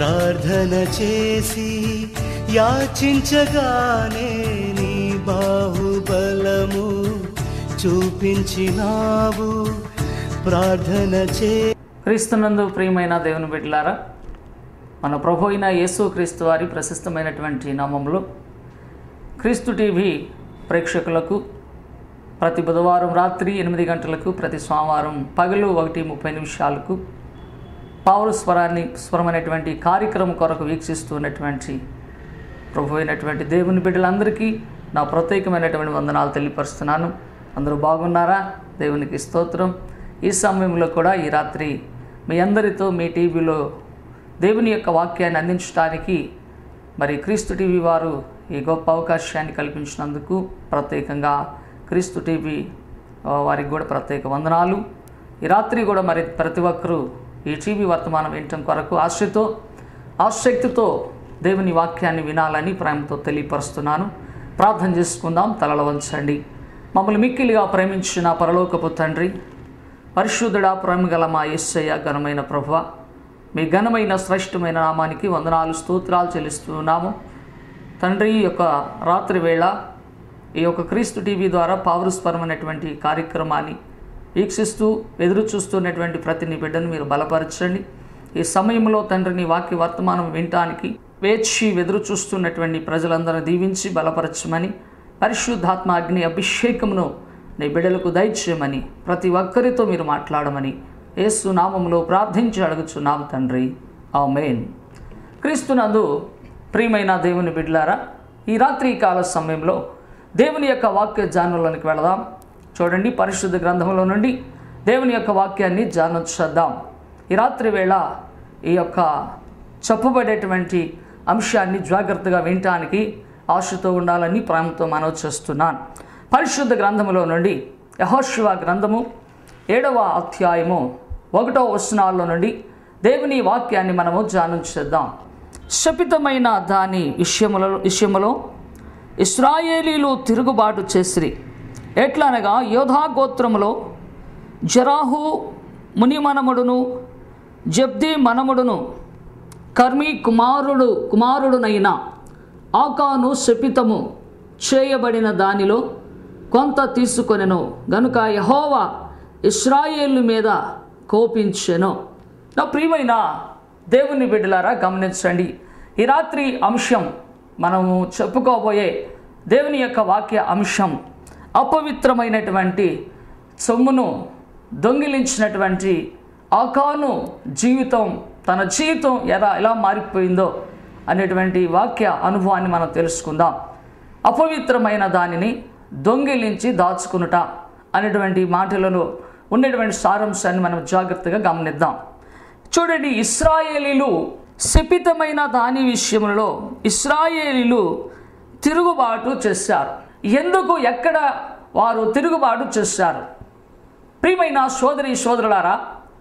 ప్రార్థన చేసి యాచించగానే నీ బాహుబలము చూపించినావు ప్రార్థన చే క్రీస్తునందు ప్రియమైన దేవుని బిడ్డలారా మన ప్రభు అయిన యేసు క్రీస్తు వారి ప్రశస్తమైనటువంటి నామంలో క్రీస్తు టీవీ ప్రేక్షకులకు ప్రతి బుధవారం రాత్రి ఎనిమిది గంటలకు ప్రతి సోమవారం పగలు ఒకటి ముప్పై నిమిషాలకు పావుల స్వరాన్ని స్వరమైనటువంటి కార్యక్రమం కొరకు వీక్షిస్తున్నటువంటి ప్రభు అయినటువంటి దేవుని బిడ్డలందరికీ నా ప్రత్యేకమైనటువంటి వందనాలు తెలియపరుస్తున్నాను అందరూ బాగున్నారా దేవునికి స్తోత్రం ఈ సమయంలో కూడా ఈ రాత్రి మీ అందరితో మీ టీవీలో దేవుని యొక్క వాక్యాన్ని అందించడానికి మరి క్రీస్తు టీవీ వారు ఈ గొప్ప అవకాశాన్ని కల్పించినందుకు ప్రత్యేకంగా క్రీస్తు టీవీ ఆ, వారికి కూడా ప్రత్యేక వందనాలు ఈ రాత్రి కూడా మరి ప్రతి ఒక్కరూ ఈ టీవీ వర్తమానం వినటం కొరకు ఆశతో ఆసక్తితో దేవుని వాక్యాన్ని వినాలని ప్రేమతో తెలియపరుస్తున్నాను ప్రార్థన చేసుకుందాం తలల వంచండి మమ్మల్ని మిక్కిలిగా ప్రేమించిన పరలోకపు తండ్రి పరిశుద్ధుడా ప్రేమ గల మా యేసయ్య ఘనమైన ప్రభువ మీ ఘనమైన శ్రేష్టమైన నామానికి వందనాలు స్తోత్రాలు చెల్లిస్తున్నాము తండ్రి ఈ యొక్క రాత్రి వేళ ఈ యొక్క క్రీస్తు టీవీ ద్వారా పావరుస్పరమైనటువంటి కార్యక్రమాన్ని వీక్షిస్తూ ఎదురు చూస్తున్నటువంటి ప్రతి నీ బిడ్డను మీరు బలపరచండి ఈ సమయంలో తండ్రి నీ వాక్య వర్తమానం వినటానికి వేచి ఎదురు చూస్తున్నటువంటి ప్రజలందరిని దీవించి బలపరచమని పరిశుద్ధాత్మ అగ్ని అభిషేకమును నీ బిడ్డలకు దయచేయమని ప్రతి ఒక్కరితో మీరు మాట్లాడమని యేసు నామములో ప్రార్థించి అడుగుచున్నాం తండ్రి ఆమేన్ క్రీస్తునందు ప్రియమైన దేవుని బిడ్డలారా ఈ రాత్రి కాల సమయంలో దేవుని యొక్క వాక్య జానులోనికి వెళదాం చూడండి పరిశుద్ధ గ్రంథంలో నుండి దేవుని యొక్క వాక్యాన్ని జానొచ్చేద్దాం ఈ రాత్రి వేళ ఈ యొక్క చెప్పబడేటువంటి అంశాన్ని జాగ్రత్తగా వినటానికి ఆశతో ఉండాలని ప్రేమతో మనవి చేస్తున్నాను పరిశుద్ధ గ్రంథములో నుండి యహోశివ గ్రంథము ఏడవ అధ్యాయము ఒకటో వచనాల్లో నుండి దేవుని వాక్యాన్ని మనము ధ్యానం చేద్దాం శపితమైన దాని విషయముల విషయములో ఇస్రాయేలీలు తిరుగుబాటు చేసిరి ఎట్లనగా యోధా గోత్రములో జరాహు ముని మనముడును జబ్ది మనముడును కర్మి కుమారుడు కుమారుడునైన ఆకాను శపితము చేయబడిన దానిలో కొంత తీసుకొనెను గనుక యహోవా ఇస్రాయేలు మీద కోపించెను నా ప్రియమైన దేవుని బిడ్డలారా గమనించండి ఈ రాత్రి అంశం మనము చెప్పుకోబోయే దేవుని యొక్క వాక్య అంశం అపవిత్రమైనటువంటి సొమ్మును దొంగిలించినటువంటి ఆకాను జీవితం తన జీవితం ఎలా ఎలా మారిపోయిందో అనేటువంటి వాక్య అనుభవాన్ని మనం తెలుసుకుందాం అపవిత్రమైన దానిని దొంగిలించి దాచుకునుట అనేటువంటి మాటలలో ఉండేటువంటి సారాంశాన్ని మనం జాగ్రత్తగా గమనిద్దాం చూడండి ఇస్రాయేలీలు శపితమైన దాని విషయంలో ఇస్రాయేలీలు తిరుగుబాటు చేశారు ఎందుకు ఎక్కడ వారు తిరుగుబాటు చేశారు ప్రియమైన సోదరి సోదరులారా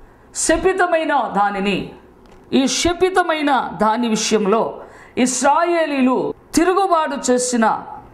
శపితమైన దానిని ఈ శపితమైన దాని విషయంలో ఇస్రాయేలీలు తిరుగుబాటు చేసిన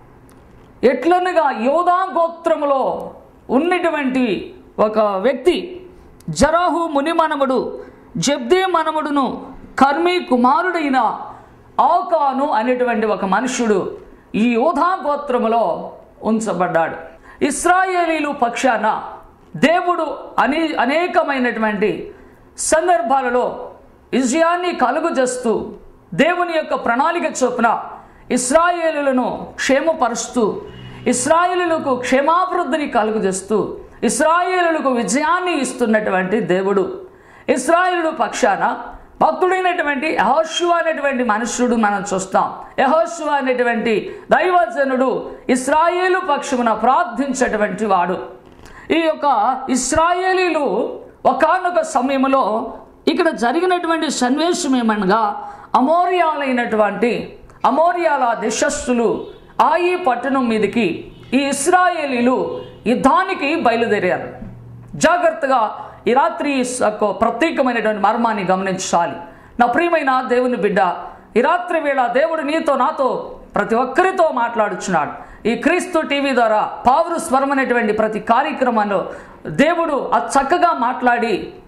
ఎట్లనగా యోధా గోత్రములో ఉన్నటువంటి ఒక వ్యక్తి జరాహు ముని మనముడు జబ్దే మనముడును కర్మి కుమారుడైన ఆకాను అనేటువంటి ఒక మనుష్యుడు ఈ యోధా గోత్రములో ఉంచబడ్డాడు ఇస్రాయేలీలు పక్షాన దేవుడు అనే అనేకమైనటువంటి సందర్భాలలో విజయాన్ని కలుగజేస్తూ దేవుని యొక్క ప్రణాళిక చొప్పున ఇస్రాయేలులను క్షేమపరుస్తూ ఇస్రాయేలులకు క్షేమాభివృద్ధిని కలుగజేస్తూ ఇస్రాయేలులకు విజయాన్ని ఇస్తున్నటువంటి దేవుడు ఇస్రాయేలుడు పక్షాన భక్తుడైనటువంటి యహోశువ అనేటువంటి మనుష్యుడు మనం చూస్తాం యహోశువ అనేటువంటి దైవజనుడు ఇస్రాయేలు పక్షమున ప్రార్థించేటువంటి వాడు ఈ యొక్క ఇస్రాయేలీలు ఒకానొక సమయంలో ఇక్కడ జరిగినటువంటి సన్నివేశం ఏమనగా అమోరియాలైనటువంటి అమోరియాల దేశస్థులు ఆయి పట్టణం మీదకి ఈ ఇస్రాయేలీలు యుద్ధానికి బయలుదేరారు జాగ్రత్తగా ఈ రాత్రి యొక్క ప్రత్యేకమైనటువంటి మర్మాన్ని గమనించాలి నా ప్రియమైన దేవుని బిడ్డ ఈ రాత్రి వేళ దేవుడు నీతో నాతో ప్రతి ఒక్కరితో మాట్లాడుచున్నాడు ఈ క్రీస్తు టీవీ ద్వారా పావురు స్వరం అనేటువంటి ప్రతి కార్యక్రమంలో దేవుడు అది చక్కగా మాట్లాడి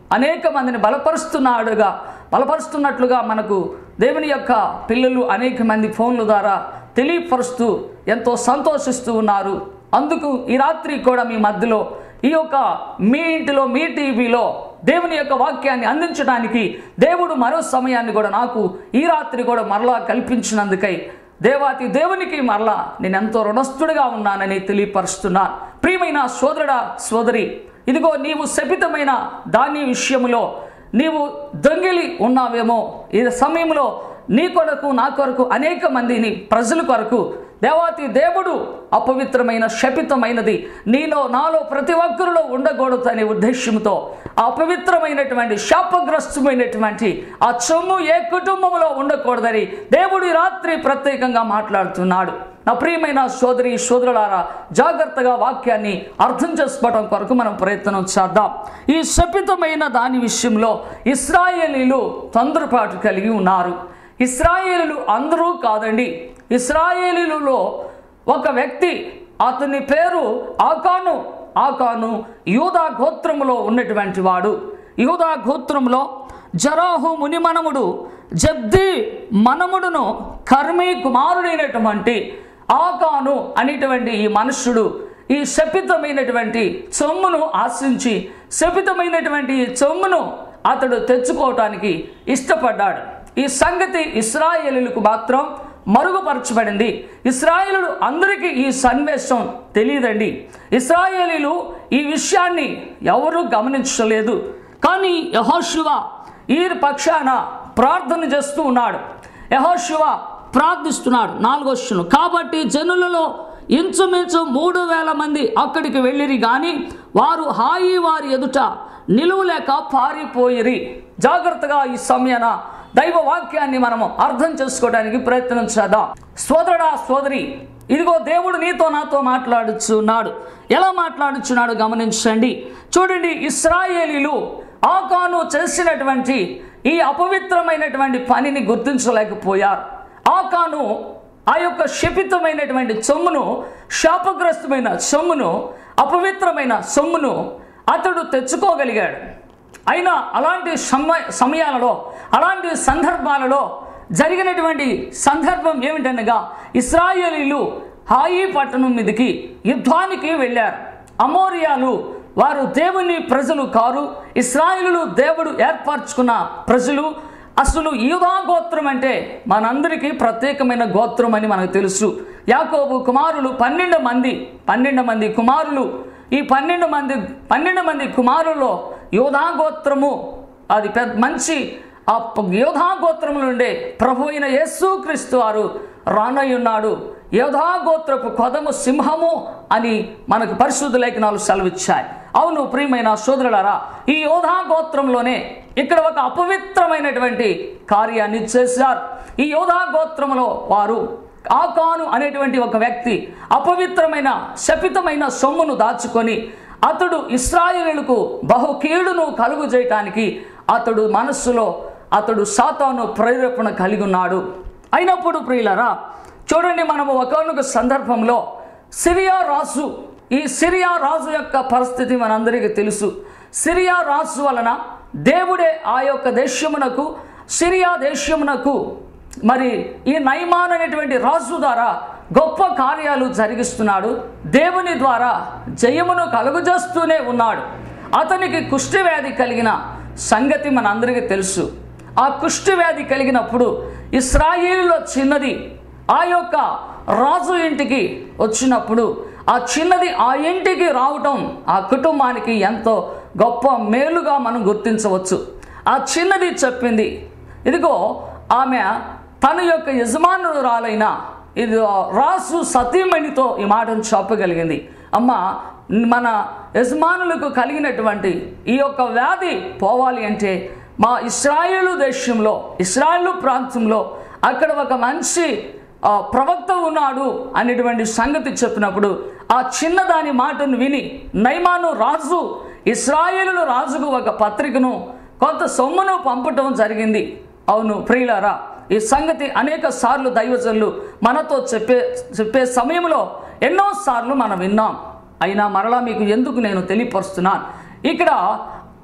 అనేక మందిని బలపరుస్తున్నాడుగా బలపరుస్తున్నట్లుగా మనకు దేవుని యొక్క పిల్లలు అనేక మంది ఫోన్ల ద్వారా తెలియపరుస్తూ ఎంతో సంతోషిస్తూ ఉన్నారు అందుకు ఈ రాత్రి కూడా మీ మధ్యలో ఈ యొక్క మీ ఇంటిలో మీ టీవీలో దేవుని యొక్క వాక్యాన్ని అందించడానికి దేవుడు మరో సమయాన్ని కూడా నాకు ఈ రాత్రి కూడా మరలా కల్పించినందుకై దేవాతి దేవునికి మరలా నేను ఎంతో రుణస్థుడిగా ఉన్నానని తెలియపరుస్తున్నాను ప్రియమైన సోదరుడా సోదరి ఇదిగో నీవు శపితమైన దాని విషయంలో నీవు దొంగిలి ఉన్నావేమో ఈ సమయంలో నీ కొరకు నా కొరకు అనేక మందిని ప్రజల కొరకు దేవాతి దేవుడు అపవిత్రమైన శపితమైనది నీలో నాలో ప్రతి ఒక్కరిలో ఉండకూడదు అనే ఉద్దేశంతో ఆ అపవిత్రమైనటువంటి శాపగ్రస్తమైనటువంటి ఆ చొమ్ము ఏ కుటుంబంలో ఉండకూడదని దేవుడు ఈ రాత్రి ప్రత్యేకంగా మాట్లాడుతున్నాడు నా ప్రియమైన సోదరి సోదరులారా జాగ్రత్తగా వాక్యాన్ని అర్థం చేసుకోవడం కొరకు మనం ప్రయత్నం చేద్దాం ఈ శపితమైన దాని విషయంలో ఇస్రాయేలీలు తొందరపాటు కలిగి ఉన్నారు ఇస్రాయేలీలు అందరూ కాదండి ఇస్రాయేలీలలో ఒక వ్యక్తి అతని పేరు ఆకాను ఆకాను యూదా గోత్రములో ఉన్నటువంటి వాడు యూదా గోత్రంలో జరాహు మునిమనముడు జబ్ది మనముడును కర్మీ కుమారుడైనటువంటి ఆకాను అనేటువంటి ఈ మనుష్యుడు ఈ శపితమైనటువంటి సొమ్మును ఆశించి శపితమైనటువంటి ఈ సొమ్మును అతడు తెచ్చుకోవటానికి ఇష్టపడ్డాడు ఈ సంగతి ఇస్రాయేలీలకు మాత్రం మరుగుపరచబడింది ఇస్రాయేలుడు అందరికీ ఈ సన్వేషం తెలియదండి ఇస్రాయేలీలు ఈ విషయాన్ని ఎవరూ గమనించలేదు కానీ యహోశివ ఈ పక్షాన ప్రార్థన చేస్తూ ఉన్నాడు యహోశివ ప్రార్థిస్తున్నాడు నాలుగో శను కాబట్టి జనులలో ఇంచుమించు మూడు వేల మంది అక్కడికి వెళ్ళిరి కానీ వారు హాయి వారి ఎదుట నిలువలేక పారిపోయిరి జాగ్రత్తగా ఈ సమయాన దైవ వాక్యాన్ని మనము అర్థం చేసుకోవడానికి ప్రయత్నం చేద్దాం సోదరుడా సోదరి ఇదిగో దేవుడు నీతో నాతో మాట్లాడుచున్నాడు ఎలా మాట్లాడుచున్నాడు గమనించండి చూడండి ఇస్రాయేలీలు ఆకాను చేసినటువంటి ఈ అపవిత్రమైనటువంటి పనిని గుర్తించలేకపోయారు ఆకాను ఆ యొక్క శపితమైనటువంటి సొమ్మును శాపగ్రస్తమైన సొమ్మును అపవిత్రమైన సొమ్మును అతడు తెచ్చుకోగలిగాడు అయినా అలాంటి సమయ సమయాలలో అలాంటి సందర్భాలలో జరిగినటువంటి సందర్భం ఏమిటనగా ఇస్రాయేలీలు హాయి పట్టణం మీదకి యుద్ధానికి వెళ్ళారు అమోరియాలు వారు దేవుని ప్రజలు కారు ఇస్రాయేలులు దేవుడు ఏర్పరచుకున్న ప్రజలు అసలు యూదా గోత్రం అంటే మనందరికీ ప్రత్యేకమైన గోత్రం అని మనకు తెలుసు యాకోబు కుమారులు పన్నెండు మంది పన్నెండు మంది కుమారులు ఈ పన్నెండు మంది పన్నెండు మంది కుమారుల్లో యోధా గోత్రము అది పెద్ద మంచి ఆ ప- యోధా గోత్రము నుండే ప్రభు అయిన యేసుక్రీస్తు వారు రానయ్యున్నాడు యోధా గోత్రపు కొదము సింహము అని మనకు పరిశుద్ధ లేఖనాలు సెలవిచ్చాయి అవును ప్రియమైన సోదరులారా ఈ యోధా గోత్రంలోనే ఇక్కడ ఒక అపవిత్రమైనటువంటి కార్యాన్ని చేశారు ఈ యోధా గోత్రములో వారు ఆకాను అనేటువంటి ఒక వ్యక్తి అపవిత్రమైన శపితమైన సొమ్మును దాచుకొని అతడు ఇస్రాయేలులకు బహు కీడును కలుగు చేయటానికి అతడు మనస్సులో అతడు సాతాను ప్రేరేపణ కలిగి ఉన్నాడు అయినప్పుడు ప్రియులరా చూడండి మనము ఒకనొక సందర్భంలో సిరియా రాజు ఈ సిరియా రాజు యొక్క పరిస్థితి మనందరికీ తెలుసు సిరియా రాజు వలన దేవుడే ఆ యొక్క దేశమునకు సిరియా దేశమునకు మరి ఈ నైమాన్ అనేటువంటి రాజు ద్వారా గొప్ప కార్యాలు జరిగిస్తున్నాడు దేవుని ద్వారా జయమును కలుగజేస్తూనే ఉన్నాడు అతనికి కుష్ఠవ్యాధి కలిగిన సంగతి మనందరికీ తెలుసు ఆ కుష్ఠవ్యాధి కలిగినప్పుడు ఇస్రాయేలులో చిన్నది ఆ యొక్క రాజు ఇంటికి వచ్చినప్పుడు ఆ చిన్నది ఆ ఇంటికి రావటం ఆ కుటుంబానికి ఎంతో గొప్ప మేలుగా మనం గుర్తించవచ్చు ఆ చిన్నది చెప్పింది ఇదిగో ఆమె తన యొక్క యజమానురాలైన ఇది రాసు సతీమణితో ఈ మాటను చెప్పగలిగింది అమ్మ మన యజమానులకు కలిగినటువంటి ఈ యొక్క వ్యాధి పోవాలి అంటే మా ఇస్రాయేలు దేశంలో ఇస్రాయేలు ప్రాంతంలో అక్కడ ఒక మంచి ఆ, ప్రవక్త ఉన్నాడు అనేటువంటి సంగతి చెప్పినప్పుడు ఆ చిన్నదాని మాటను విని నైమాను రాజు ఇస్రాయేలు రాజుకు ఒక పత్రికను కొంత సొమ్మును పంపటం జరిగింది అవును ప్రియులారా ఈ సంగతి అనేక సార్లు దైవజనులు మనతో చెప్పే చెప్పే సమయంలో ఎన్నో సార్లు మనం విన్నాం అయినా మరలా మీకు ఎందుకు నేను తెలియపరుస్తున్నాను ఇక్కడ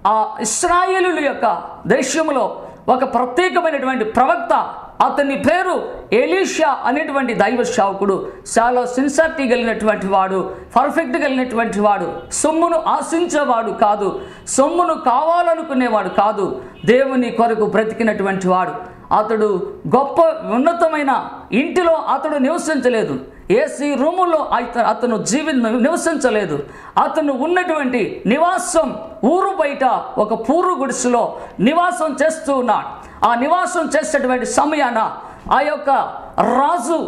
ఆ ఇస్రాయేలుల యొక్క దేశంలో ఒక ప్రత్యేకమైనటువంటి ప్రవక్త అతని పేరు ఎలీషా అనేటువంటి దైవ సేవకుడు చాలా సిన్సారిటీ కలిగినటువంటి వాడు పర్ఫెక్ట్ కలిగినటువంటి వాడు సొమ్మును ఆశించేవాడు కాదు సొమ్మును కావాలనుకునేవాడు కాదు దేవుని కొరకు బ్రతికినటువంటి వాడు అతడు గొప్ప ఉన్నతమైన ఇంటిలో అతడు నివసించలేదు ఏసీ రూములో అత అతను జీవి నివసించలేదు అతను ఉన్నటువంటి నివాసం ఊరు బయట ఒక పూర్వ గుడిసెలో నివాసం చేస్తూ ఉన్నాడు ఆ నివాసం చేసేటువంటి సమయాన ఆ యొక్క రాజు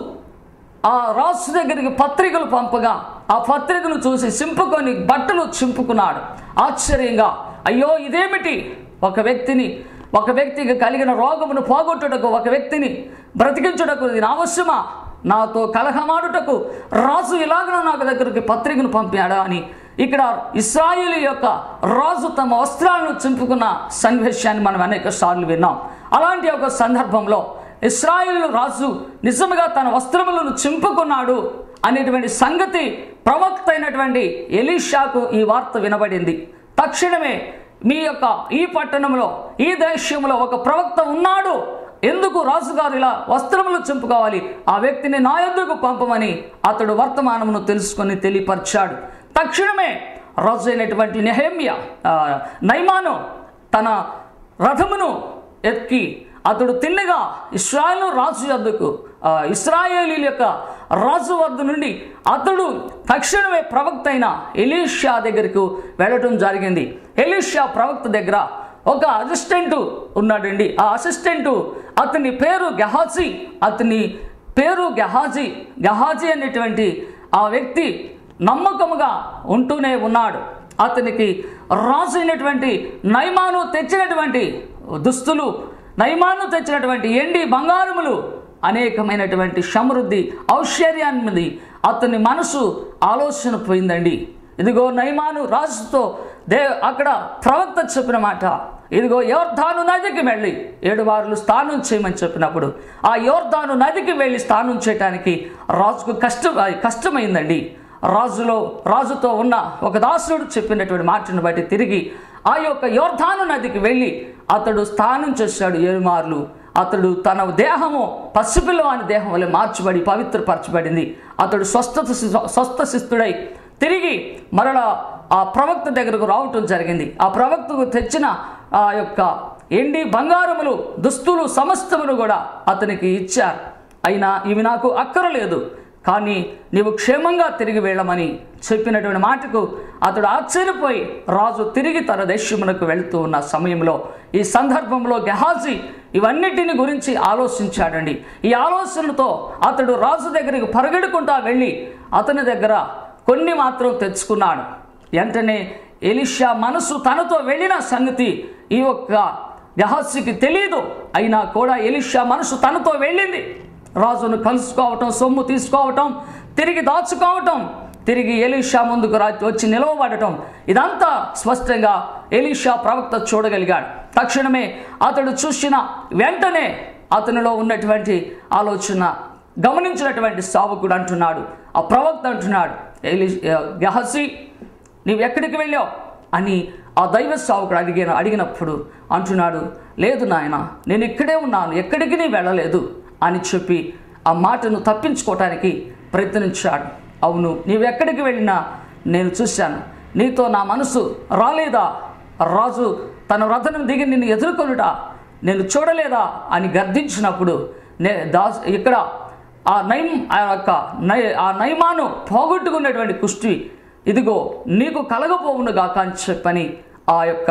ఆ రాజు దగ్గరికి పత్రికలు పంపగా ఆ పత్రికను చూసి సింపుకొని బట్టలు చింపుకున్నాడు ఆశ్చర్యంగా అయ్యో ఇదేమిటి ఒక వ్యక్తిని ఒక వ్యక్తికి కలిగిన రోగమును పోగొట్టుటకు ఒక వ్యక్తిని బ్రతికించుటకు ఇది నా అవసరమా నాతో కలహమాడుటకు రాజు ఇలాగన నాకు దగ్గరికి పత్రికను పంపాడా అని ఇక్కడ ఇస్రాయిల్ యొక్క రాజు తమ వస్త్రాలను చింపుకున్న సన్నివేశాన్ని మనం అనేక సార్లు విన్నాం అలాంటి ఒక సందర్భంలో ఇస్రాయిల్ రాజు నిజంగా తన వస్త్రములను చింపుకున్నాడు అనేటువంటి సంగతి ప్రవక్త అయినటువంటి ఎలీషాకు ఈ వార్త వినబడింది తక్షణమే మీ యొక్క ఈ పట్టణంలో ఈ దేశంలో ఒక ప్రవక్త ఉన్నాడు ఎందుకు రాజుగారు ఇలా వస్త్రములు చింపుకోవాలి ఆ వ్యక్తిని నా ఎందుకు పంపమని అతడు వర్తమానమును తెలుసుకొని తెలియపరిచాడు తక్షణమే రాజు అయినటువంటి నెహమ్య ఆ, నైమాను తన రథమును ఎక్కి అతడు తిన్నగా ఇస్రాయేలు రాజు వద్దకు ఆ, ఇస్రాయేలీల యొక్క రాజు వద్ద నుండి అతడు తక్షణమే ప్రవక్త అయిన ఎలీషా దగ్గరకు వెళ్ళటం జరిగింది ఎలీషా ప్రవక్త దగ్గర ఒక అసిస్టెంట్ ఉన్నాడండి ఆ అసిస్టెంట్ అతని పేరు గహాజీ అతని పేరు గహాజీ గహాజీ అనేటువంటి ఆ వ్యక్తి నమ్మకముగా ఉంటూనే ఉన్నాడు అతనికి రాజు అయినటువంటి నైమాను తెచ్చినటువంటి దుస్తులు నైమాను తెచ్చినటువంటి ఎండి బంగారములు అనేకమైనటువంటి సమృద్ధి ఔశ్వర్యాన్ని అతని మనసు ఆలోచన పోయిందండి ఇదిగో నైమాను రాజుతో దే అక్కడ ప్రవక్త చెప్పిన మాట ఇదిగో యోర్ధాను నదికి వెళ్ళి ఏడు వారులు స్నానం చేయమని చెప్పినప్పుడు ఆ యోర్ధాను నదికి వెళ్ళి స్నానం చేయటానికి రాజుకు కష్టం కష్టమైందండి రాజులో రాజుతో ఉన్న ఒక దాసుడు చెప్పినటువంటి మాటను బట్టి తిరిగి ఆ యొక్క యోర్ధాను నదికి వెళ్ళి అతడు స్నానం చేశాడు ఏడుమార్లు అతడు తన దేహము పసిపిల్లవాని దేహం వల్ల మార్చబడి పవిత్రపరచబడింది అతడు స్వస్థత స్వస్థ శిస్తుడై తిరిగి మరల ఆ ప్రవక్త దగ్గరకు రావటం జరిగింది ఆ ప్రవక్తకు తెచ్చిన ఆ యొక్క ఎండి బంగారములు దుస్తులు సమస్తమును కూడా అతనికి ఇచ్చారు అయినా ఇవి నాకు అక్కరలేదు కానీ నీవు క్షేమంగా తిరిగి వెళ్ళమని చెప్పినటువంటి మాటకు అతడు ఆశ్చర్యపోయి రాజు తిరిగి తన దేశమునకు వెళుతూ ఉన్న సమయంలో ఈ సందర్భంలో గెహాజీ ఇవన్నిటిని గురించి ఆలోచించాడండి ఈ ఆలోచనతో అతడు రాజు దగ్గరికి పరిగెడుకుంటా వెళ్ళి అతని దగ్గర కొన్ని మాత్రం తెచ్చుకున్నాడు వెంటనే ఎలిషా మనసు తనతో వెళ్ళిన సంగతి ఈ యొక్క గహాసికి తెలియదు అయినా కూడా ఎలిషా మనసు తనతో వెళ్ళింది రాజును కలుసుకోవటం సొమ్ము తీసుకోవటం తిరిగి దాచుకోవటం తిరిగి ఎలీషా ముందుకు రా వచ్చి నిలవబడటం ఇదంతా స్పష్టంగా ఎలీషా ప్రవక్త చూడగలిగాడు తక్షణమే అతడు చూసిన వెంటనే అతనిలో ఉన్నటువంటి ఆలోచన గమనించినటువంటి సావకుడు అంటున్నాడు ఆ ప్రవక్త అంటున్నాడు ఎలి గహసి నీవు ఎక్కడికి వెళ్ళావు అని ఆ దైవ సావుకుడు అడిగిన అడిగినప్పుడు అంటున్నాడు లేదు నాయన నేను ఇక్కడే ఉన్నాను ఎక్కడికి నీ వెళ్ళలేదు అని చెప్పి ఆ మాటను తప్పించుకోవటానికి ప్రయత్నించాడు అవును నీవెక్కడికి వెళ్ళినా నేను చూశాను నీతో నా మనసు రాలేదా రాజు తన రథనం దిగి నిన్ను ఎదుర్కొనుట నేను చూడలేదా అని గర్దించినప్పుడు నే దా ఇక్కడ ఆ నైమ్ ఆ యొక్క నై ఆ నైమాను పోగొట్టుకున్నటువంటి కుష్టి ఇదిగో నీకు కలగపోవునుగాక అని చెప్పని ఆ యొక్క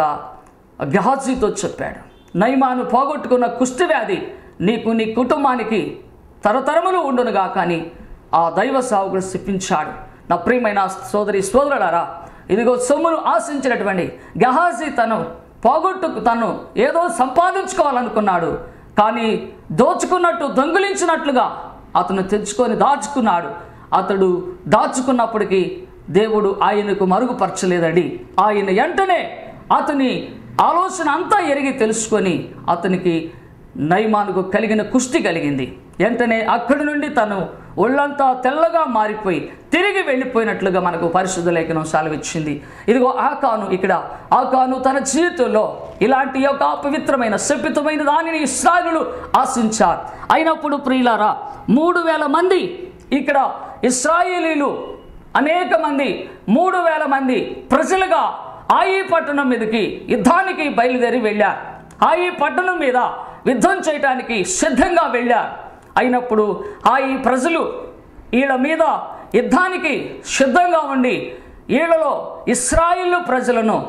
గహాజీతో చెప్పాడు నైమాను పోగొట్టుకున్న కుష్టి వ్యాధి నీకు నీ కుటుంబానికి తరతరములు ఉండునుగా కానీ ఆ దైవ సావుకుడు సిప్పించాడు నా ప్రియమైన సోదరి సోదరులారా ఇదిగో సొమ్మును ఆశించినటువంటి గహాజీ తను పోగొట్టుకు తను ఏదో సంపాదించుకోవాలనుకున్నాడు కానీ దోచుకున్నట్టు దొంగిలించినట్లుగా అతను తెచ్చుకొని దాచుకున్నాడు అతడు దాచుకున్నప్పటికీ దేవుడు ఆయనకు మరుగుపరచలేదండి ఆయన వెంటనే అతని ఆలోచన అంతా ఎరిగి తెలుసుకొని అతనికి నైమానుకు కలిగిన కుష్టి కలిగింది వెంటనే అక్కడి నుండి తను ఒళ్ళంతా తెల్లగా మారిపోయి తిరిగి వెళ్ళిపోయినట్లుగా మనకు పరిశుద్ధ లేఖనం సెలవిచ్చింది ఇదిగో ఆకాను ఇక్కడ ఆకాను తన జీవితంలో ఇలాంటి యొక్క అపవిత్రమైన శపితమైన దానిని ఇస్రాయలు ఆశించారు అయినప్పుడు ప్రియులారా మూడు వేల మంది ఇక్కడ ఇస్రాయేలీలు అనేక మంది మూడు వేల మంది ప్రజలుగా ఆయి పట్టణం మీదకి యుద్ధానికి బయలుదేరి వెళ్ళారు ఆయి పట్టణం మీద యుద్ధం చేయడానికి సిద్ధంగా వెళ్ళారు అయినప్పుడు ఆయి ప్రజలు వీళ్ళ మీద యుద్ధానికి సిద్ధంగా ఉండి వీళ్ళలో ఇస్రాయిల్ ప్రజలను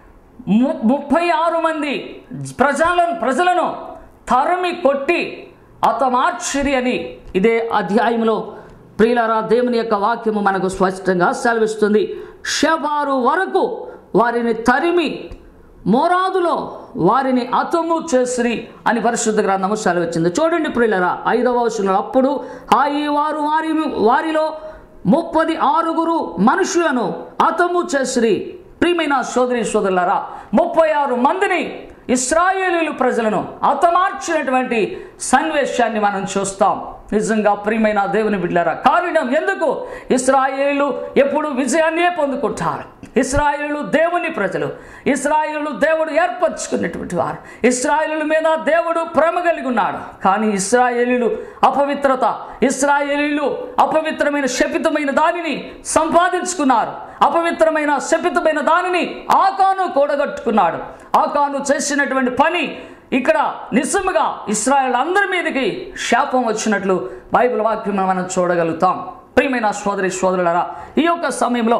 ము- ముప్పై ఆరు మంది ప్రజలను ప్రజలను తరిమి కొట్టి అతమార్చిరి అని ఇదే అధ్యాయంలో ప్రియులరా దేవుని యొక్క వాక్యము మనకు స్పష్టంగా సెలవిస్తుంది షబారు వరకు వారిని తరిమి మోరాదులో వారిని అతము చేసిరి అని పరిశుద్ధ గ్రంథము సెలవిచ్చింది చూడండి ప్రియులరా ఐదవ వచనంలో అప్పుడు ఆయి వారు వారి వారిలో ముప్పది ఆరుగురు మనుషులను అతము చేసిరి ప్రియమైన సోదరి సోదరులారా ముప్పై ఆరు మందిని ఇస్రాయేలీలు ప్రజలను అతమార్చినటువంటి సన్నివేశాన్ని మనం చూస్తాం నిజంగా ప్రియమైన దేవుని బిడ్డారా కారణం ఎందుకు ఇస్రాయేలు ఎప్పుడు విజయాన్నే పొందుకుంటారు ఇస్రాయేలు దేవుని ప్రజలు ఇస్రాయేలు దేవుడు ఏర్పరచుకున్నటువంటి వారు ఇస్రాయేలు మీద దేవుడు ప్రేమ కలిగి ఉన్నాడు కానీ ఇస్రాయేలీలు అపవిత్రత ఇస్రాయేలీలు అపవిత్రమైన శపితమైన దానిని సంపాదించుకున్నారు అపవిత్రమైన శపితమైన దానిని ఆకాను కూడగట్టుకున్నాడు ఆకాను చేసినటువంటి పని ఇక్కడ నిజముగా ఇస్రాయల్ అందరి మీదకి శాపం వచ్చినట్లు బైబిల్ వాక్యం మనం చూడగలుగుతాం ప్రియమైన సోదరి సోదరులరా ఈ యొక్క సమయంలో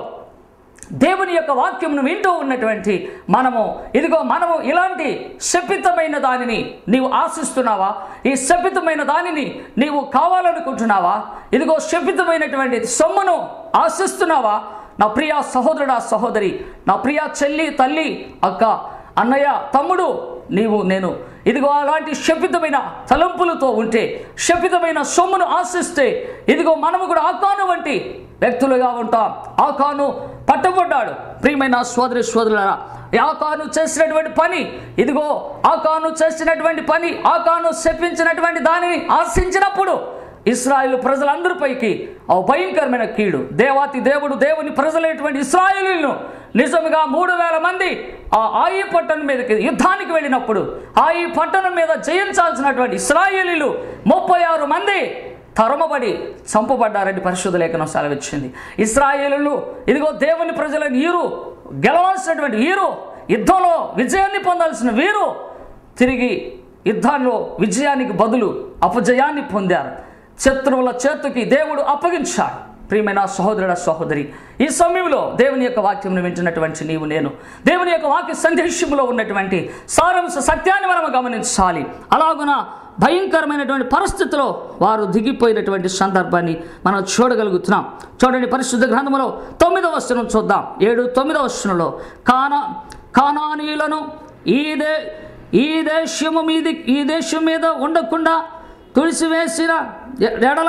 దేవుని యొక్క వాక్యమును వింటూ ఉన్నటువంటి మనము ఇదిగో మనము ఇలాంటి శపితమైన దానిని నీవు ఆశిస్తున్నావా ఈ శపితమైన దానిని నీవు కావాలనుకుంటున్నావా ఇదిగో శపితమైనటువంటి సొమ్మును ఆశిస్తున్నావా నా ప్రియ సహోదరుడా సహోదరి నా ప్రియ చెల్లి తల్లి అక్క అన్నయ్య తమ్ముడు నీవు నేను ఇదిగో అలాంటి శపితమైన తలంపులతో ఉంటే శపితమైన సొమ్మును ఆశిస్తే ఇదిగో మనము కూడా ఆకాను వంటి వ్యక్తులుగా ఉంటాం ఆకాను పట్టబడ్డాడు ప్రియమైన సోదరి సోదరులరా ఆకాను చేసినటువంటి పని ఇదిగో ఆకాను చేసినటువంటి పని ఆకాను శపించినటువంటి దానిని ఆశించినప్పుడు ఇస్రాయేల్ ప్రజలందరిపైకి ఆ భయంకరమైన కీడు దేవాతి దేవుడు దేవుని ప్రజలైనటువంటి ఇస్రాయేలీలను నిజంగా మూడు వేల మంది ఆ ఆయి పట్టణం మీదకి యుద్ధానికి వెళ్ళినప్పుడు ఆయి పట్టణం మీద జయించాల్సినటువంటి ఇస్రాయేలీలు ముప్పై ఆరు మంది తరమబడి చంపబడ్డారని పరిశుద్ధ లేఖనం సెలవిచ్చింది ఇస్రాయేలు ఇదిగో దేవుని ప్రజల వీరు గెలవాల్సినటువంటి వీరు యుద్ధంలో విజయాన్ని పొందాల్సిన వీరు తిరిగి యుద్ధాల్లో విజయానికి బదులు అపజయాన్ని పొందారు శత్రువుల చేతికి దేవుడు అప్పగించాడు ప్రియమైన సహోదరుడ సహోదరి ఈ సమయంలో దేవుని యొక్క వాక్యం వింటున్నటువంటి నీవు నేను దేవుని యొక్క వాక్య సందేశంలో ఉన్నటువంటి సారాంశ సత్యాన్ని మనం గమనించాలి అలాగున భయంకరమైనటువంటి పరిస్థితిలో వారు దిగిపోయినటువంటి సందర్భాన్ని మనం చూడగలుగుతున్నాం చూడండి పరిశుద్ధ గ్రంథంలో తొమ్మిదవ వచనం చూద్దాం ఏడు తొమ్మిదవ వచనంలో కానా కానానీయులను ఈ దే ఈ దేశము మీది ఈ దేశం మీద ఉండకుండా తుడిసివేసిన ఎ- ఎడల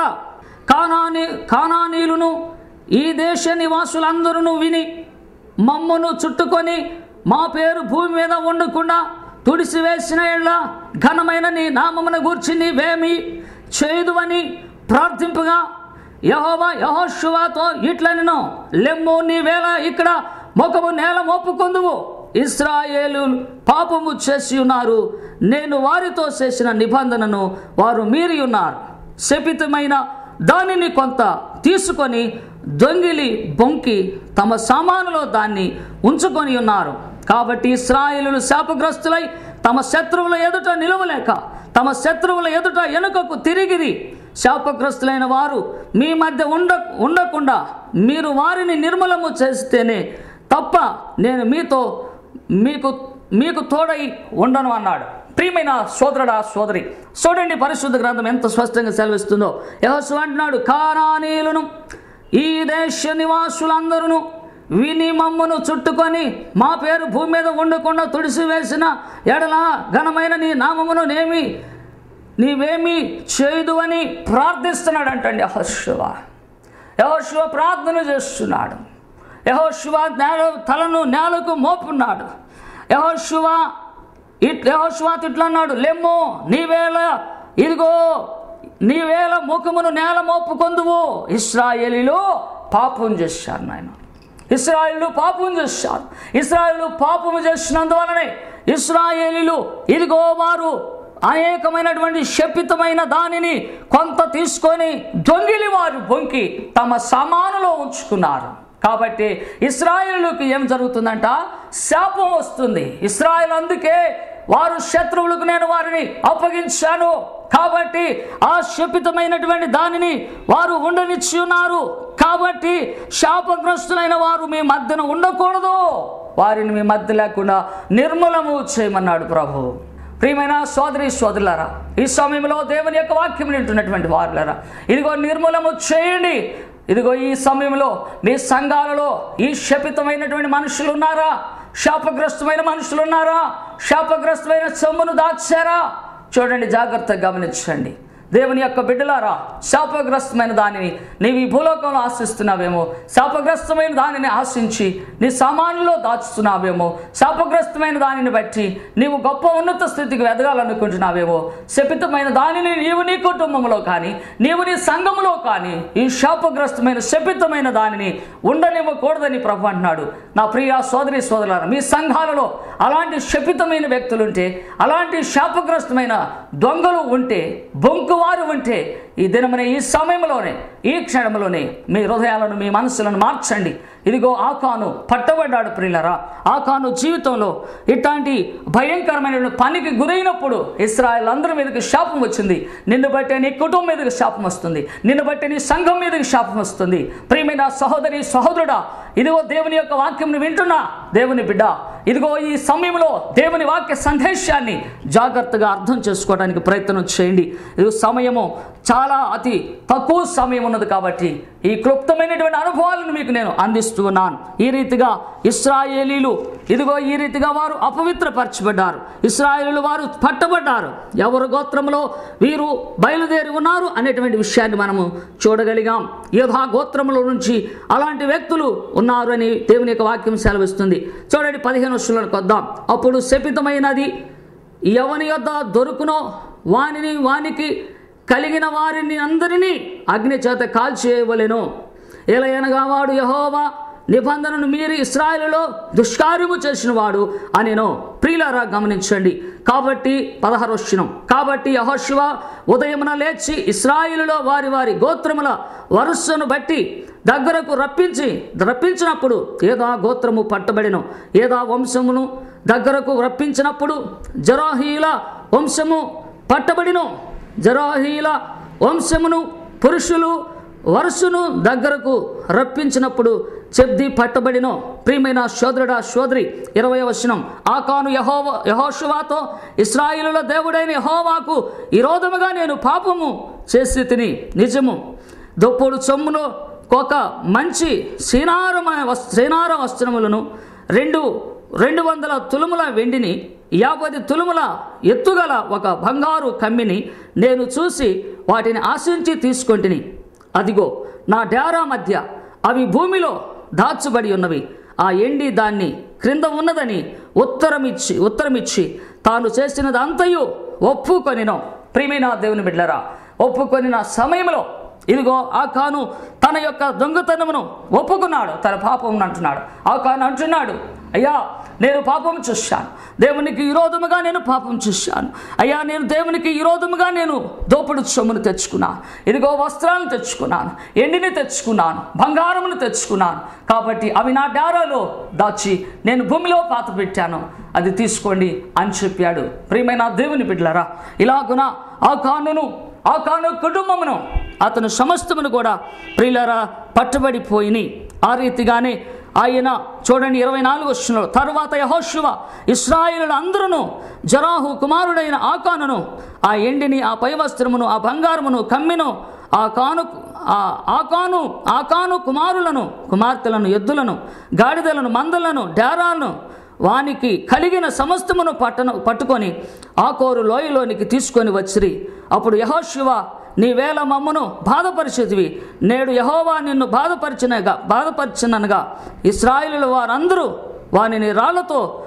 కానాని కానానీయులను ఈ దేశ నివాసులందరూ విని మమ్మును చుట్టుకొని మా పేరు భూమి మీద ఉండకుండా తుడిసివేసిన ఎళ్ళ ఘనమైన నీ నామమును గూర్చి నీవేమి చేదువని ప్రార్థింపగా యహోవా యహోశువాతో ఇట్లనెను లెమ్ము నీవేళ ఇక్కడ ముఖము నేల మోపుకొందువు ఇస్రాయేలు పాపము చేసి ఉన్నారు నేను వారితో చేసిన నిబంధనను వారు మీరి ఉన్నారు శపితమైన దానిని కొంత తీసుకొని దొంగిలి బొంకి తమ సామానులో దాన్ని ఉంచుకొని ఉన్నారు కాబట్టి ఇస్రాయేలులు శాపగ్రస్తులై తమ శత్రువుల ఎదుట నిలవలేక తమ శత్రువుల ఎదుట వెనుకకు తిరిగిరి శాపగ్రస్తులైన వారు మీ మధ్య ఉండ ఉండకుండా మీరు వారిని నిర్మూలము చేస్తేనే తప్ప నేను మీతో మీకు మీకు తోడై ఉండను అన్నాడు ప్రియమైన సోదరుడా సోదరి చూడండి పరిశుద్ధ గ్రంథం ఎంత స్పష్టంగా సెలవిస్తుందో యహోసు అంటున్నాడు కారానీయులను ఈ దేశ నివాసులందరూ విని మమ్మును చుట్టుకొని మా పేరు భూమి మీద ఉండకుండా తుడిసివేసిన ఎడల ఘనమైన నీ నామమును నేమి నీవేమి చేయదు అని ప్రార్థిస్తున్నాడు అంటండి యహోశివ యహోశివ ప్రార్థన చేస్తున్నాడు యహోశివ నేల తలను నేలకు మోపున్నాడు యహోశివ ఇట్ యహోశివ ఇట్లా అన్నాడు లెమ్ము నీవేళ ఇదిగో నీవేళ ముఖమును నేల మోపుకొందువు ఇస్రాయేలీలో పాపం చేశారు నాయన ఇస్రాయేలు పాపం చేశారు ఇస్రాయేలు పాపము చేసినందువలనే ఇస్రాయేలీలు ఇదిగో వారు అనేకమైనటువంటి శపితమైన దానిని కొంత తీసుకొని దొంగిలి వారు బొంకి తమ సామానులో ఉంచుకున్నారు కాబట్టి ఇస్రాయేలుకి ఏం జరుగుతుందంట శాపం వస్తుంది ఇస్రాయేల్ అందుకే వారు శత్రువులకు నేను వారిని అప్పగించాను కాబట్టి ఆ శపితమైనటువంటి దానిని వారు ఉండనిచ్చి ఉన్నారు కాబట్టి శాపగ్రస్తులైన వారు మీ మధ్యన ఉండకూడదు వారిని మీ మధ్య లేకుండా నిర్మూలము చేయమన్నాడు ప్రభు ప్రియమైన సోదరి సోదరులారా ఈ సమయంలో దేవుని యొక్క వాక్యం వింటున్నటువంటి వారులారా ఇదిగో నిర్మూలము చేయండి ఇదిగో ఈ సమయంలో మీ సంఘాలలో ఈ శపితమైనటువంటి మనుషులు ఉన్నారా శాపగ్రస్తమైన మనుషులు ఉన్నారా శాపగ్రస్తమైన సొమ్మును దాచారా చూడండి జాగ్రత్తగా గమనించండి దేవుని యొక్క బిడ్డలారా శాపగ్రస్తమైన దానిని నీవు ఈ భూలోకంలో ఆశిస్తున్నావేమో శాపగ్రస్తమైన దానిని ఆశించి నీ సామాన్లో దాచుతున్నావేమో శాపగ్రస్తమైన దానిని బట్టి నీవు గొప్ప ఉన్నత స్థితికి ఎదగాలనుకుంటున్నావేమో శపితమైన దానిని నీవు నీ కుటుంబంలో కానీ నీవు నీ సంఘములో కానీ ఈ శాపగ్రస్తమైన శపితమైన దానిని ఉండనివ్వకూడదని ప్రభు అంటున్నాడు నా ప్రియ సోదరి సోదరులారా మీ సంఘాలలో అలాంటి శపితమైన వ్యక్తులుంటే అలాంటి శాపగ్రస్తమైన దొంగలు ఉంటే బొంకువారు ఉంటే ఈ దినమున ఈ సమయంలోనే ఈ క్షణంలోనే మీ హృదయాలను మీ మనసులను మార్చండి ఇదిగో ఆకాను పట్టబడ్డాడు ప్రియులరా ఆకాను జీవితంలో ఇట్లాంటి భయంకరమైన పనికి గురైనప్పుడు ఇస్రాయల్ అందరి మీదకి శాపం వచ్చింది నిన్ను బట్టే నీ కుటుంబం మీదకి శాపం వస్తుంది నిన్ను బట్టే నీ సంఘం మీదకి శాపం వస్తుంది ప్రియమైన సహోదరి సహోదరుడా ఇదిగో దేవుని యొక్క వాక్యంను వింటున్నా దేవుని బిడ్డ ఇదిగో ఈ సమయంలో దేవుని వాక్య సందేశాన్ని జాగ్రత్తగా అర్థం చేసుకోవడానికి ప్రయత్నం చేయండి ఇది సమయము చాలా అతి తక్కువ సమయం ఉన్నది కాబట్టి ఈ క్లుప్తమైనటువంటి అనుభవాలను మీకు నేను అందిస్తూ ఉన్నాను ఈ రీతిగా ఇస్రాయేలీలు ఇదిగో ఈ రీతిగా వారు అపవిత్రపరచబడ్డారు ఇస్రాయేలీలు వారు పట్టబడ్డారు ఎవరు గోత్రంలో వీరు బయలుదేరి ఉన్నారు అనేటువంటి విషయాన్ని మనము చూడగలిగాం యోధా గోత్రముల నుంచి అలాంటి వ్యక్తులు ఉన్నారు అని దేవుని యొక్క వాక్యం సెలవిస్తుంది చూడండి పదిహేను వర్షాలకు వద్దాం అప్పుడు శపితమైనది ఎవని యొద్ద దొరుకునో వానిని వానికి కలిగిన వారిని అందరినీ అగ్ని చేత కాల్చేయవలెను ఎలయనగా వాడు యహోవా నిబంధనను మీరి ఇస్రాయలులో దుష్కార్యము చేసిన వాడు అనేను ప్రియులారా గమనించండి కాబట్టి పదహారొచ్చినం కాబట్టి యహోశివ ఉదయమున లేచి ఇస్రాయిలులో వారి వారి గోత్రముల వరుసను బట్టి దగ్గరకు రప్పించి రప్పించినప్పుడు ఏదా గోత్రము పట్టబడిను ఏదా వంశమును దగ్గరకు రప్పించినప్పుడు జరాహీల వంశము పట్టబడిను జరాహీల వంశమును పురుషులు వరుసను దగ్గరకు రప్పించినప్పుడు చెబ్ది పట్టబడినో ప్రియమైన సోదరుడా సోదరి ఇరవై వచనం ఆకాను యహోవ యహోషువాతో ఇస్రాయిలుల దేవుడైన యహోవాకు విరోధముగా నేను పాపము చేసి తిని నిజము దొప్పుడు చొమ్మును ఒక మంచి శ్రీనారమ వస్- శ్రీనార వస్త్రములను రెండు రెండు వందల తులుముల వెండిని యాభై తులుముల ఎత్తుగల ఒక బంగారు కమ్మిని నేను చూసి వాటిని ఆశించి తీసుకొంటిని అదిగో నా డేరా మధ్య అవి భూమిలో దాచబడి ఉన్నవి ఆ ఎండి దాన్ని క్రింద ఉన్నదని ఉత్తరమిచ్చి ఉత్తరమిచ్చి తాను చేసినది అంతయు ఒప్పుకొనినో ప్రియమైన దేవుని బిడ్డరా ఒప్పుకొనిన సమయంలో ఇదిగో ఆ కాను తన యొక్క దొంగతనమును ఒప్పుకున్నాడు తన పాపం అంటున్నాడు ఆ కాను అంటున్నాడు అయ్యా నేను పాపం చూశాను దేవునికి విరోధముగా నేను పాపం చూశాను అయ్యా నేను దేవునికి విరోధముగా నేను దోపుడు సొమ్మును తెచ్చుకున్నాను ఇదిగో వస్త్రాలను తెచ్చుకున్నాను ఎండిని తెచ్చుకున్నాను బంగారమును తెచ్చుకున్నాను కాబట్టి అవి నా డారాలో దాచి నేను భూమిలో పాత పెట్టాను అది తీసుకోండి అని చెప్పాడు ప్రియమైన దేవుని బిడ్డలారా ఇలాగున ఆ కానును ఆ కాను కుటుంబమును అతను సమస్తమును కూడా ప్రియులరా పట్టుబడిపోయిని ఆ రీతిగానే ఆయన చూడండి ఇరవై నాలుగు వచ్చిన తరువాత యహోశివ ఇస్రాయిలు అందరూ జరాహు కుమారుడైన ఆకానును ఆ ఎండిని ఆ పై వస్త్రమును ఆ బంగారమును కమ్మిను ఆ కాను ఆ ఆకాను ఆకాను కుమారులను కుమార్తెలను ఎద్దులను గాడిదలను మందలను డేరాలను వానికి కలిగిన సమస్తమును పట్టను పట్టుకొని ఆకోరు లోయలోనికి తీసుకొని వచ్చిరి అప్పుడు యహోశివ నీ వేల మమ్మును బాధపరిచేదివి నేడు యహోవా నిన్ను బాధపరిచినగా బాధపరిచినగా ఇస్రాయిలు వారందరూ వానిని రాళ్లతో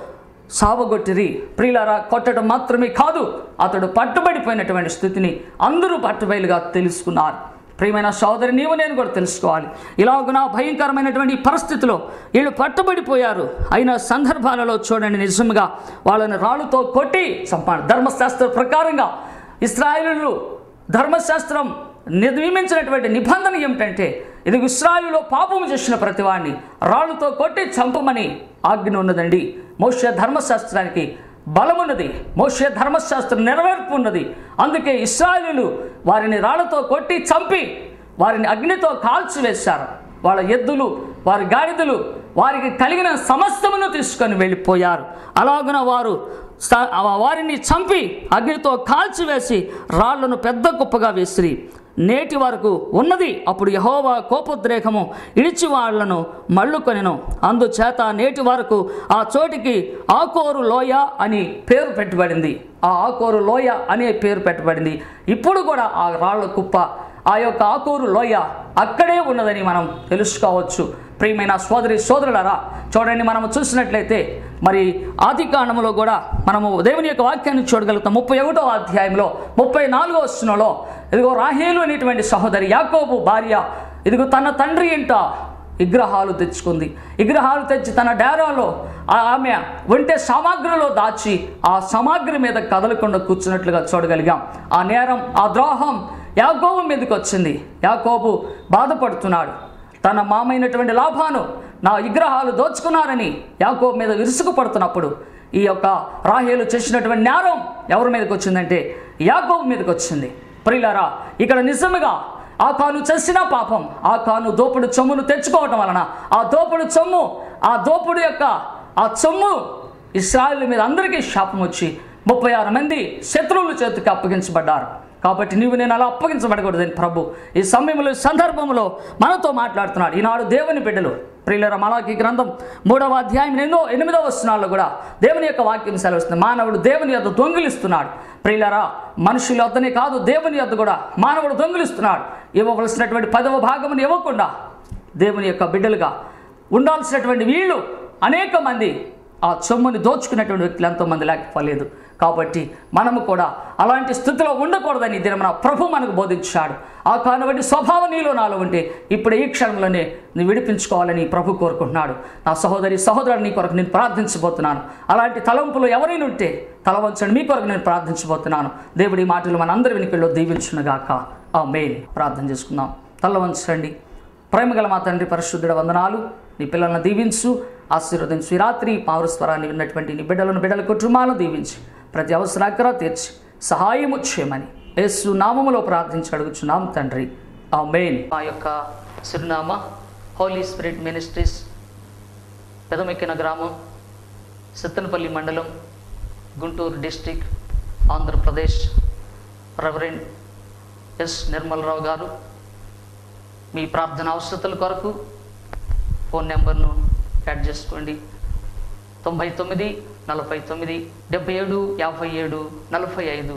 సావగొట్టిరి ప్రియులారా కొట్టడం మాత్రమే కాదు అతడు పట్టుబడిపోయినటువంటి స్థితిని అందరూ పట్టుబయలుగా తెలుసుకున్నారు ప్రియమైన సోదరి నీవు నేను కూడా తెలుసుకోవాలి ఇలాగున భయంకరమైనటువంటి ఈ పరిస్థితిలో వీళ్ళు పట్టుబడిపోయారు అయిన సందర్భాలలో చూడండి నిజంగా వాళ్ళని రాళ్ళతో కొట్టి చంపాడు ధర్మశాస్త్ర ప్రకారంగా ఇస్రాయేలు ధర్మశాస్త్రం నియమించినటువంటి నిబంధన ఏమిటంటే ఇది ఇస్రాయిలో పాపము చేసిన ప్రతివాడిని రాళ్ళతో కొట్టి చంపమని ఆజ్ఞ ఉన్నదండి మోషే ధర్మశాస్త్రానికి బలమున్నది మోషే ధర్మశాస్త్రం నెరవేర్పు ఉన్నది అందుకే ఇస్రాయిలు వారిని రాళ్లతో కొట్టి చంపి వారిని అగ్నితో కాల్చివేశారు వాళ్ళ ఎద్దులు వారి గాడిదలు వారికి కలిగిన సమస్తమును తీసుకొని వెళ్ళిపోయారు అలాగున వారు స- వారిని చంపి అగ్నితో కాల్చివేసి రాళ్లను పెద్ద కుప్పగా వేసిరి నేటి వరకు ఉన్నది అప్పుడు యహోవా కోపోద్రేకము ఇడిచి వాళ్లను మళ్ళుకొనెను అందుచేత నేటి వరకు ఆ చోటికి ఆకోరు లోయ అని పేరు పెట్టబడింది ఆ ఆకోరు లోయ అనే పేరు పెట్టబడింది ఇప్పుడు కూడా ఆ రాళ్ల కుప్ప ఆ యొక్క ఆకూరు లోయ అక్కడే ఉన్నదని మనం తెలుసుకోవచ్చు ప్రియమైన సోదరి సోదరులారా చూడండి మనం చూసినట్లయితే మరి ఆది కాండములో కూడా మనము దేవుని యొక్క వాక్యాన్ని చూడగలుగుతాం ముప్పై ఒకటో అధ్యాయంలో ముప్పై నాలుగో వచనంలో ఇదిగో రాహేలు అనేటువంటి సహోదరి యాకోబు భార్య ఇదిగో తన తండ్రి ఇంట విగ్రహాలు తెచ్చుకుంది విగ్రహాలు తెచ్చి తన డేరాలో ఆ ఆమె ఒంటె సామాగ్రిలో దాచి ఆ సామాగ్రి మీద కదలకుండా కూర్చున్నట్లుగా చూడగలిగాం ఆ నేరం ఆ ద్రోహం యాకోబు మీదకి వచ్చింది యాకోబు బాధపడుతున్నాడు తన మామైనటువంటి లాభాను నా విగ్రహాలు దోచుకున్నారని యాకోబు మీద విరుసుకు పడుతున్నప్పుడు ఈ యొక్క రాహేలు చేసినటువంటి నేరం ఎవరి మీదకి వచ్చిందంటే యాకోబు మీదకి వచ్చింది ప్రియులారా ఇక్కడ నిజముగా ఆ కాను చేసిన పాపం ఆ కాను దోపుడు చొమ్మును తెచ్చుకోవటం వలన ఆ దోపుడు చొమ్ము ఆ దోపుడు యొక్క ఆ చొమ్ము ఇస్రాయల్ మీద అందరికీ శాపం వచ్చి ముప్పై ఆరు మంది శత్రువుల చేతికి అప్పగించబడ్డారు కాబట్టి నీవు నేను అలా అప్పగించబడకూడదని ప్రభు ఈ సమయంలో ఈ సందర్భంలో మనతో మాట్లాడుతున్నాడు ఈనాడు దేవుని బిడ్డలు ప్రియులర మలాకి గ్రంథం మూడవ అధ్యాయం ఎన్నో ఎనిమిదవ వచనాల్లో కూడా దేవుని యొక్క వాక్యం సెలవుస్తుంది మానవుడు దేవుని యొద్ద దొంగిలిస్తున్నాడు ప్రియులరా మనుషుల వద్దనే కాదు దేవుని యొద్ద కూడా మానవుడు దొంగిలిస్తున్నాడు ఇవ్వవలసినటువంటి పదవ భాగమును ఇవ్వకుండా దేవుని యొక్క బిడ్డలుగా ఉండాల్సినటువంటి వీళ్ళు అనేక మంది ఆ సొమ్ముని దోచుకున్నటువంటి వ్యక్తులు ఎంతోమంది లేకపోలేదు కాబట్టి మనము కూడా అలాంటి స్థితిలో ఉండకూడదని దినమున ప్రభు మనకు బోధించాడు ఆ కానబట్టి స్వభావం నీలో నాలో ఉంటే ఇప్పుడు ఈ క్షణంలోనే నువ్వు విడిపించుకోవాలని ప్రభు కోరుకుంటున్నాడు నా సహోదరి సహోదరుని నీ కొరకు నేను ప్రార్థించబోతున్నాను అలాంటి తలంపులు ఎవరైనా ఉంటే తల వంచండి మీ కొరకు నేను ప్రార్థించబోతున్నాను దేవుడి మాటలు మన అందరి వెనుకల్లో దీవించునుగాక ఆ మెయిన్ ప్రార్థన చేసుకుందాం తల వంచండి ప్రేమగల మా తండ్రి పరిశుద్ధుడ వందనాలు నీ పిల్లలను దీవించు ఆశీర్వదించు ఈ రాత్రి పావరస్వరాన్ని విన్నటువంటి నీ బిడ్డలను బిడ్డల కుటుంబాలను దీవించి ప్రతి అవసరాకరా తీర్చి సహాయము చేయమని యేసు నామములో ప్రార్థించి అడుగుచున్నాం తండ్రి ఆ మెయిన్ మా యొక్క చిరునామా హోలీ స్పిరిట్ మినిస్ట్రీస్ పెదమెక్కిన గ్రామం సిత్తనపల్లి మండలం Guntur district Andhra Pradesh reverend S Nirmala Rao గారు మీ ప్రార్థన అవసరతల కొరకు ఫోన్ నెంబర్ను యాడ్ చేసుకోండి తొంభై తొమ్మిది నలభై తొమ్మిది డెబ్బై ఏడు యాభై ఏడు నలభై ఐదు